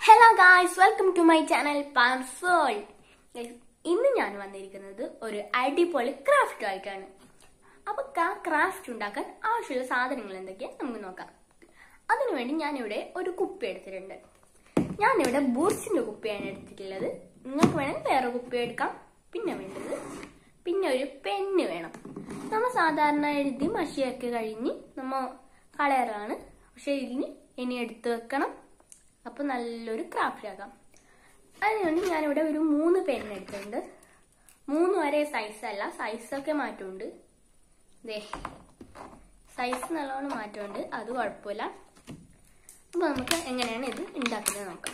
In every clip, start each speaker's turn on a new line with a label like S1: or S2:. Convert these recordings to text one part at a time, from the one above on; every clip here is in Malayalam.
S1: Hello guys welcome to my channel പാൻസോൾ ഇന്ന് ഞാൻ വന്നിരിക്കുന്നത് ഒരു അടിപൊളി ക്രാഫ്റ്റ് ആയിട്ടാണ് അപ്പൊ ക്രാഫ്റ്റ് ഉണ്ടാക്കാൻ ആവശ്യമുള്ള സാധനങ്ങൾ എന്തൊക്കെയാ നമുക്ക് നോക്കാം അതിനുവേണ്ടി ഞാനിവിടെ ഒരു കുപ്പി എടുത്തിട്ടുണ്ട് ഞാനിവിടെ ബൂട്ട്സിന്റെ കുപ്പിയാണ് എടുത്തിട്ടുള്ളത് നിങ്ങൾക്ക് വേണമെങ്കിൽ വേറെ കുപ്പി എടുക്കാം പിന്നെ വേണ്ടത് പിന്നെ ഒരു പെണ്ണ് വേണം നമ്മൾ സാധാരണ എഴുതി മഷിയൊക്കെ കഴിഞ്ഞ് നമ്മ കളയറാണ് പക്ഷെ ഇതിന് ഇനി എടുത്തു വെക്കണം അപ്പൊ നല്ലൊരു ക്രാഫ്റ്റ് ആക്കാം അതിനുവേണ്ടി ഞാനിവിടെ ഒരു മൂന്ന് പെൻ എടുത്തിട്ടുണ്ട് മൂന്ന് വരെ സൈസ് അല്ല സൈസൊക്കെ മാറ്റമുണ്ട് ദേ സൈസ് നല്ലോണം മാറ്റമുണ്ട് അത് കുഴപ്പമില്ല അപ്പൊ നമുക്ക് എങ്ങനെയാണ് ഇത് ഉണ്ടാക്കുന്നത് നോക്കാം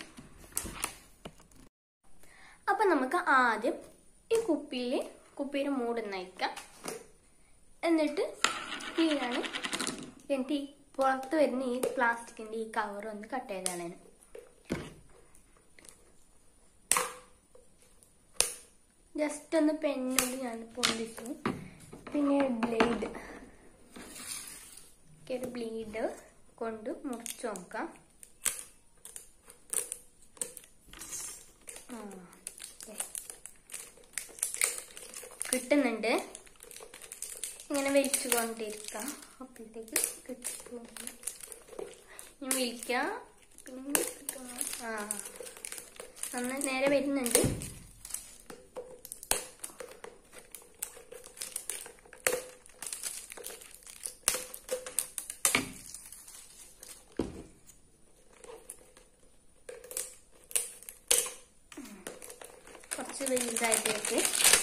S1: അപ്പൊ നമുക്ക് ആദ്യം ഈ കുപ്പിയിൽ കുപ്പിയുടെ മൂട് നയിക്കാം എന്നിട്ട് കീഴാണ് എന്നിട്ട് ഈ പുറത്ത് വരുന്ന ഈ പ്ലാസ്റ്റിക്കിന്റെ ഈ കവർ ഒന്ന് കട്ട് ചെയ്താണ് ജസ്റ്റ് ഒന്ന് പെണ്ണോട് ഞാൻ പൊന്തിച്ചു പിന്നെ ബ്ലേഡ് ഒരു ബ്ലേഡ് കൊണ്ട് മുറിച്ചു നോക്കാം ആ, ദേ. കിട്ടുന്നുണ്ട് ഇങ്ങനെ വലിച്ചു കൊണ്ടിരിക്കാം അപ്പോഴത്തേക്ക് കിട്ടും ഞാൻ വിളിക്കാം പിന്നെ കിട്ടുന്നു. ആ നന്ന നേരെ വരുന്നുണ്ട് കുറച്ച് വലുതായിട്ടേക്ക്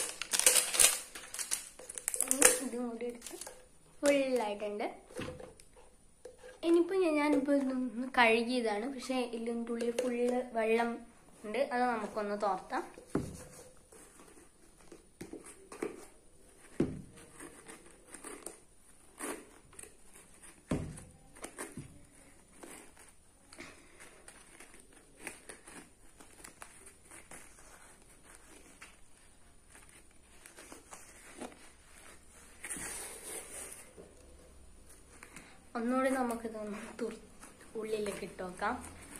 S1: ഇതും കൂടി എടുത്ത് ഫുള്ളായിട്ടുണ്ട് ഇനിയിപ്പോൾ ഞാനിപ്പോൾ ഇതൊന്ന് കഴുകിയതാണ് പക്ഷേ ഇതിൻ്റെ ഉള്ളിൽ ഫുള്ള് വെള്ളം ഉണ്ട് അത് നമുക്കൊന്ന് തോർത്താം ഒന്നുകൂടി നമുക്കിതൊന്ന് തുർ ഉള്ളിലേക്ക് ഇട്ട് നോക്കാം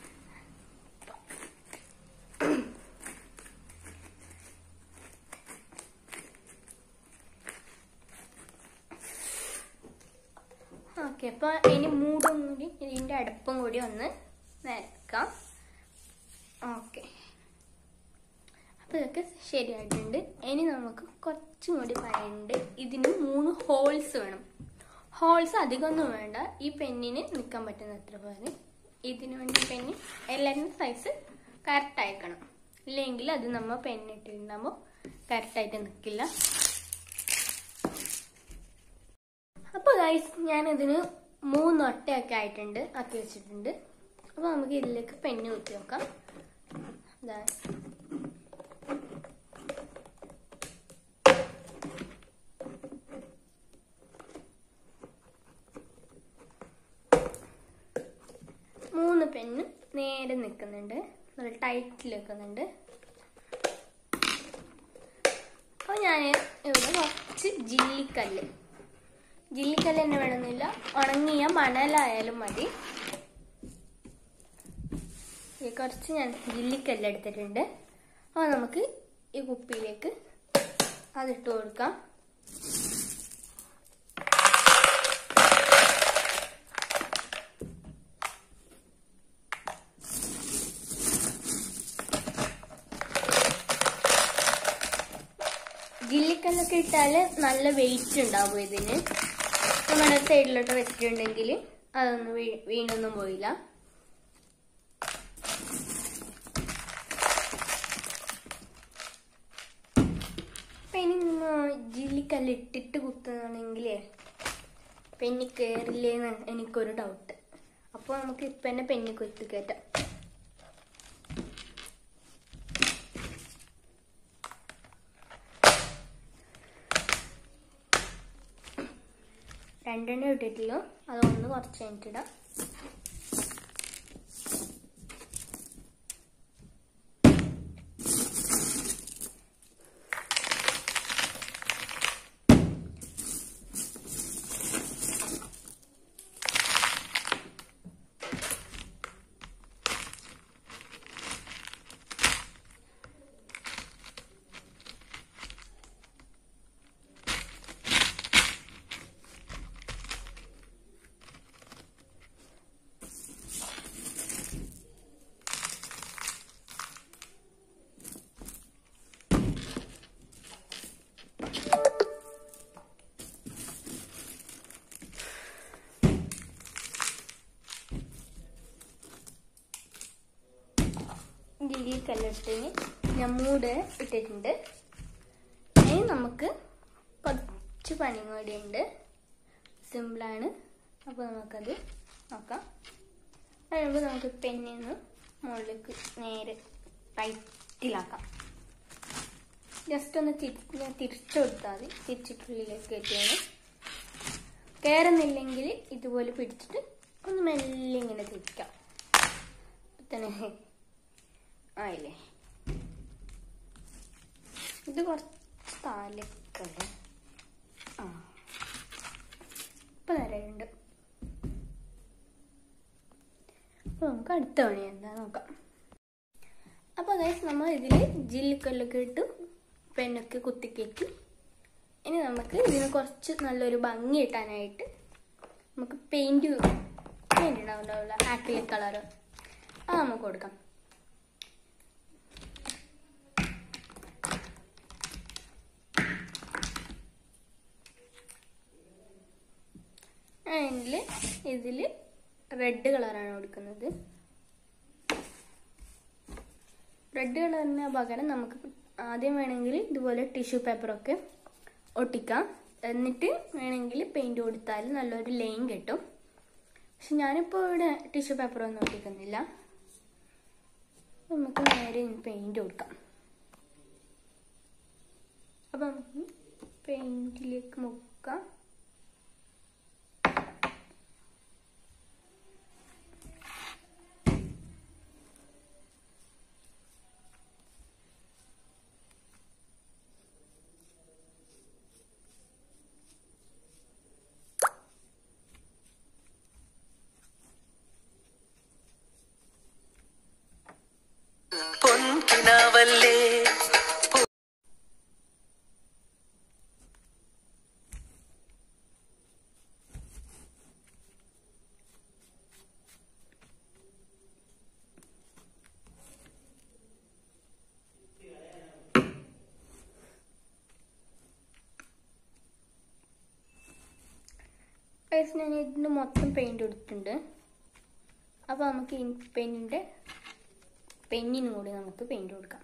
S1: ഓക്കെ അപ്പൊ ഇനി മൂടും കൂടി ഇതിന്റെ അടുപ്പും കൂടി ഒന്ന് നിരക്കാം ഓക്കെ അപ്പൊ ഇതൊക്കെ ശരിയായിട്ടുണ്ട് ഇനി നമുക്ക് കുറച്ചും കൂടി പറയാനുണ്ട് ഇതിന് മൂന്ന് ഹോൾസ് വേണം ഹോൾസ് അധികമൊന്നും വേണ്ട ഈ പെന്നിന് നിൽക്കാൻ പറ്റുന്ന അത്ര പോലെ ഇതിനു വേണ്ടി പെന്ന് എല്ലാവരും സൈസ് കറക്റ്റ് ആയിക്കണം ഇല്ലെങ്കിൽ അത് നമ്മൾ പെന്നിട്ടുണ്ടാകുമ്പോൾ കറക്റ്റായിട്ട് നിൽക്കില്ല അപ്പോൾ ഗൈസ് ഞാനിതിന് മൂന്ന് ഒട്ടയൊക്കെ ആയിട്ടുണ്ട് ആക്കി വെച്ചിട്ടുണ്ട് അപ്പോൾ നമുക്ക് ഇതിലേക്ക് പെന്ന് കുത്തി നോക്കാം ഇതാ മൂന്ന് പെണ്ണ് നേരെ നിൽക്കുന്നുണ്ട് നല്ല ടൈറ്റിൽ വെക്കുന്നുണ്ട് അപ്പോൾ ഞാൻ ഇവിടെ കുറച്ച് ജില്ലിക്കല്ല് ജില്ലിക്കല്ല് തന്നെ വേണമെന്നില്ല ഉണങ്ങിയ മണലായാലും മതി ഈ കുറച്ച് ഞാൻ ജില്ലിക്കല്ല് എടുത്തിട്ടുണ്ട് അപ്പോൾ നമുക്ക് ഈ കുപ്പിയിലേക്ക് അതിട്ട് കൊടുക്കാം ജില്ലിക്കല്ലൊക്കെ ഇട്ടാൽ നല്ല വെയിറ്റ് ഉണ്ടാവും ഇതിന് നമ്മുടെ സൈഡിലോട്ട് വെച്ചിട്ടുണ്ടെങ്കിൽ അതൊന്നും വീ- വീണൊന്നും പോയില്ല അപ്പൊ ഇനി നമ്മ ജില്ലിക്കല്ല് ഇട്ടിട്ട് കുത്തുകയാണെങ്കിലേ പെന്നി കയറില്ലേന്ന് എനിക്കൊരു ഡൗട്ട് അപ്പോൾ നമുക്ക് ഇപ്പം തന്നെ പെന്നി കുത്തി കയറ്റാം രണ്ടെണ്ണം ഇട്ടിട്ടില്ല അതൊന്ന് കുറച്ച് കഴിഞ്ഞിട്ടിടാം ജില്ലി കല്ലെടുത്തതിന് ഞാൻ മൂട് ഇട്ടിട്ടുണ്ട് ഇനി നമുക്ക് കുറച്ച് പണി കൂടിയുണ്ട് സിമ്പിളാണ് അപ്പോൾ നമുക്കത് നോക്കാം അതിനുമ്പോൾ നമുക്ക് പെന്നിൽ നിന്ന് മുകളിലേക്ക് നേരെ ടൈറ്റിലാക്കാം ജസ്റ്റ് ഒന്ന് തിരി തിരിച്ചു കൊടുത്താൽ മതി തിരിച്ചിട്ടുള്ളിലേക്ക് കയറ്റിയാണ് കയറുന്നില്ലെങ്കിൽ ഇതുപോലെ പിടിച്ചിട്ട് ഒന്ന് മെല്ലെ ഇങ്ങനെ തിരിക്കാം തന്നെ ആയില്ലേ ഇത് കുറച്ച് താലക്കല്ലേ ആ ഇപ്പൊ നേരെയുണ്ട് അപ്പൊ നമുക്ക് അടുത്ത പണി എന്താ നോക്കാം അപ്പോൾ ഗൈസ് നമ്മൾ ഇതിൽ ജില്ലിക്കല്ലൊക്കെ ഇട്ട് പെണ്ണൊക്കെ കുത്തിക്കയറ്റി ഇനി നമുക്ക് ഇതിന് കുറച്ച് നല്ലൊരു ഭംഗി കിട്ടാനായിട്ട് നമുക്ക് പെയിന്റ് പെയിന്റ് ഉണ്ടാവുണ്ടാവില്ല ആക്രിലിക് കളർ അത് നമുക്ക് കൊടുക്കാം അതിൽ ഇതിൽ റെഡ് കളറാണ് കൊടുക്കുന്നത് റെഡ് കളറിന് പകരം നമുക്ക് ആദ്യം വേണമെങ്കിൽ ഇതുപോലെ ടിഷ്യൂ പേപ്പറൊക്കെ ഒട്ടിക്കാം എന്നിട്ട് വേണമെങ്കിൽ പെയിന്റ് കൊടുത്താൽ നല്ലൊരു ലൈൻ കിട്ടും പക്ഷെ ഞാനിപ്പോൾ ഇവിടെ ടിഷ്യൂ പേപ്പർ ഒന്നും ഒട്ടിക്കുന്നില്ല നമുക്ക് നേരെ പെയിന്റ് കൊടുക്കാം അപ്പം നമുക്ക് പെയിന്റിലേക്ക് മുക്കാം
S2: പൊൻകിനാവല്ലേ
S1: ഗൈസ് ഞാൻ ഇതിന് മൊത്തം പെയിന്റ് കൊടുത്തിട്ടുണ്ട് അപ്പോൾ നമുക്ക് ഈ പെയിന്റിന്റെ പെന്നിനും കൂടി നമുക്ക് പെയിന്റ് കൊടുക്കാം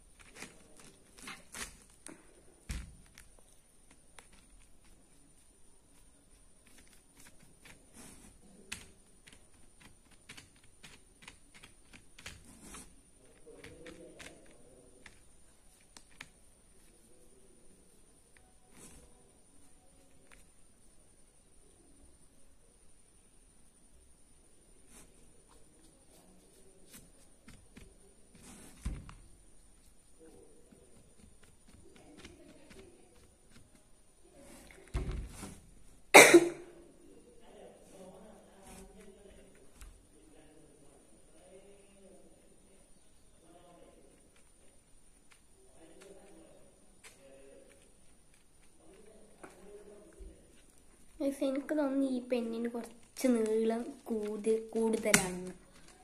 S1: ഗൈസ് എനിക്ക് തോന്നുന്നു ഈ പെന്നിന് കുറച്ച് നീളം കൂടുതൽ കൂടുതലാണെന്ന്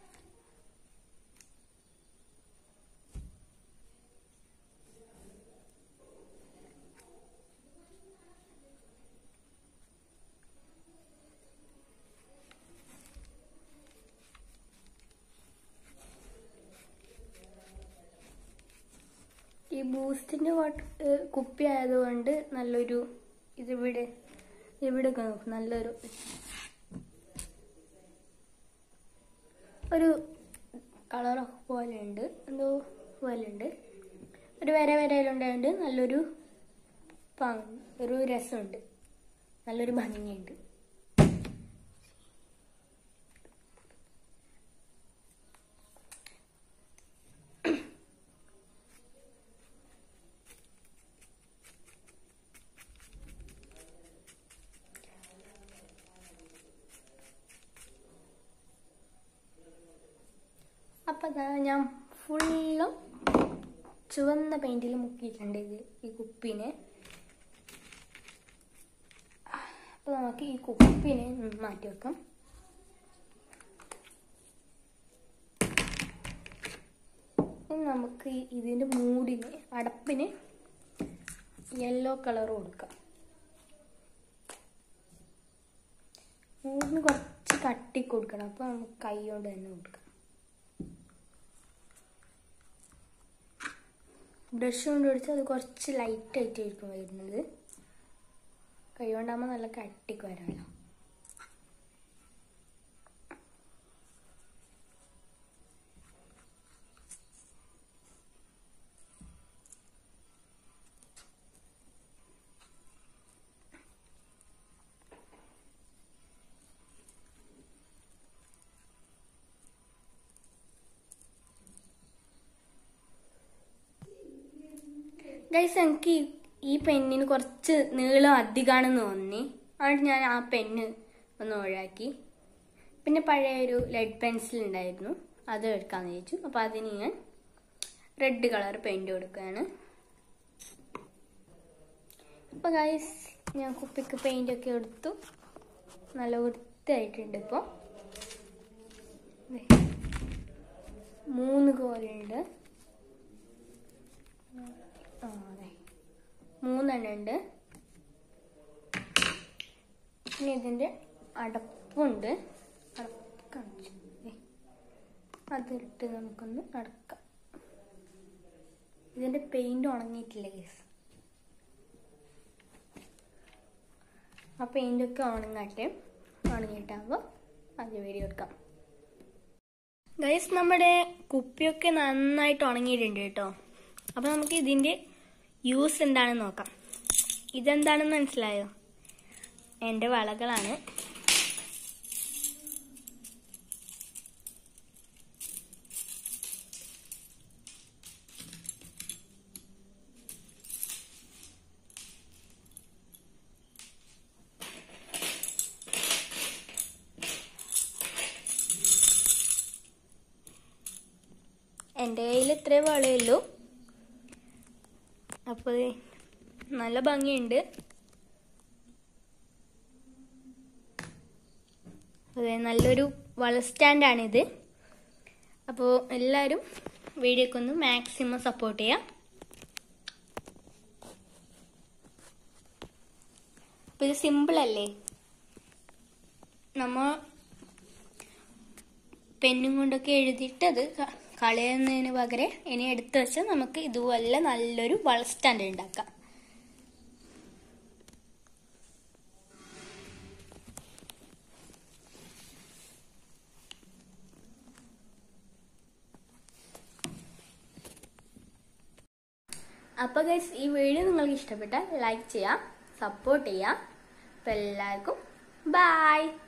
S1: ഈ ബൂസ്റ്റിന്റെ വാട്ട് കുപ്പി ആയതുകൊണ്ട് നല്ലൊരു ഇതിവിടെ ഇവിടെ നോക്കും നല്ലൊരു ഒരു കളർ പോലെ ഉണ്ട് എന്തോ പോലെ ഉണ്ട് ഒരു വര വരയിലുണ്ടായത് നല്ലൊരു പ- ഒരു രസമുണ്ട് നല്ലൊരു ഭംഗിയുണ്ട് അപ്പം അതാ ഞാൻ ഫുള്ളും ചുവന്ന പെയിന്റിൽ മുക്കിയിട്ടുണ്ട് ഇത് ഈ കുപ്പിനെ അപ്പോൾ നമുക്ക് ഈ കുപ്പിനെ മാറ്റി വെക്കാം ഇനി നമുക്ക് ഈ ഇതിൻ്റെ മൂടിന് അടപ്പിന് യെല്ലോ കളർ കൊടുക്കാം മൂടിന് കുറച്ച് കട്ടി കൊടുക്കണം അപ്പോൾ നമുക്ക് കൈ കൊണ്ട് തന്നെ കൊടുക്കാം ബ്രഷ് കൊണ്ട് പിടിച്ചാൽ അത് കുറച്ച് ലൈറ്റ് ആയിട്ടായിരിക്കും വരുന്നത് കൈ കൊണ്ടാകുമ്പോൾ നല്ല കട്ടിക്ക് വരാമല്ലോ ഗൈസ് എനിക്ക് ഈ- ഈ പെന്നിന് കുറച്ച് നീളം അധികമാണെന്ന് തോന്നി അതുകൊണ്ട് ഞാൻ ആ പെന്ന് ഒന്ന് ഒഴിവാക്കി പിന്നെ പഴയ ഒരു ലെഡ് പെൻസിൽ ഉണ്ടായിരുന്നു അത് എടുക്കാമെന്ന് വിചാരിച്ചു അപ്പോൾ അതിന് ഞാൻ റെഡ് കളർ പെയിന്റ് കൊടുക്കുകയാണ് അപ്പോൾ ഗൈസ് ഞാൻ കുപ്പിക്ക് പെയിന്റ് ഒക്കെ എടുത്തു നല്ല വൃത്തിയായിട്ടുണ്ട് ഇപ്പോൾ മൂന്ന് കോലുണ്ട് ആ, അതെ. മൂന്നെണ്ണം ഉണ്ട് പിന്നെ ഇതിന്റെ അടപ്പുണ്ട് അടപ്പ് കാണിച്ചു ദേ. അതിട്ട് നമുക്കൊന്ന് അടക്കാം ഇതിന്റെ പെയിന്റ് ഉണങ്ങിയിട്ടില്ല കേസ് ആ പെയിന്റ് ഒക്കെ ഉണങ്ങട്ടെ ഉണങ്ങിയിട്ടാകുമ്പോൾ അത് വീഡിയോ എടുക്കാം ഗൈസ് നമ്മുടെ കുപ്പിയൊക്കെ നന്നായിട്ട് ഉണങ്ങിയിട്ടുണ്ട് കേട്ടോ അപ്പൊ നമുക്ക് ഇതിന്റെ യൂസ് എന്താണെന്ന് നോക്കാം ഇതെന്താണെന്ന് മനസ്സിലായോ എൻ്റെ വളകളാണ് എൻ്റെ കയ്യിൽ ഇത്രേ വളയുള്ളൂ അപ്പോൾ ദേ നല്ല ഭംഗിയുണ്ട് അതെ നല്ലൊരു വള സ്റ്റാൻഡാണിത് അപ്പോൾ എല്ലാവരും വീഡിയോക്ക് ഒന്ന് മാക്സിമം സപ്പോർട്ട് ചെയ്യാം അപ്പോൾ ഇത് സിമ്പിൾ അല്ലേ നമ്മ പെന്നും കൊണ്ടൊക്കെ എഴുതിയിട്ട് അത് ക- കളയുന്നതിന് പകരം ഇനി എടുത്തു വെച്ചാൽ നമുക്ക് ഇതുപോലെ നല്ലൊരു വള സ്റ്റാൻഡ് ഉണ്ടാക്കാം അപ്പോൾ ഗൈസ് ഈ വീഡിയോ നിങ്ങൾക്ക് ഇഷ്ടപ്പെട്ടാൽ ലൈക്ക് ചെയ്യാം സപ്പോർട്ട് ചെയ്യാം അപ്പോൾ എല്ലാവർക്കും ബായ്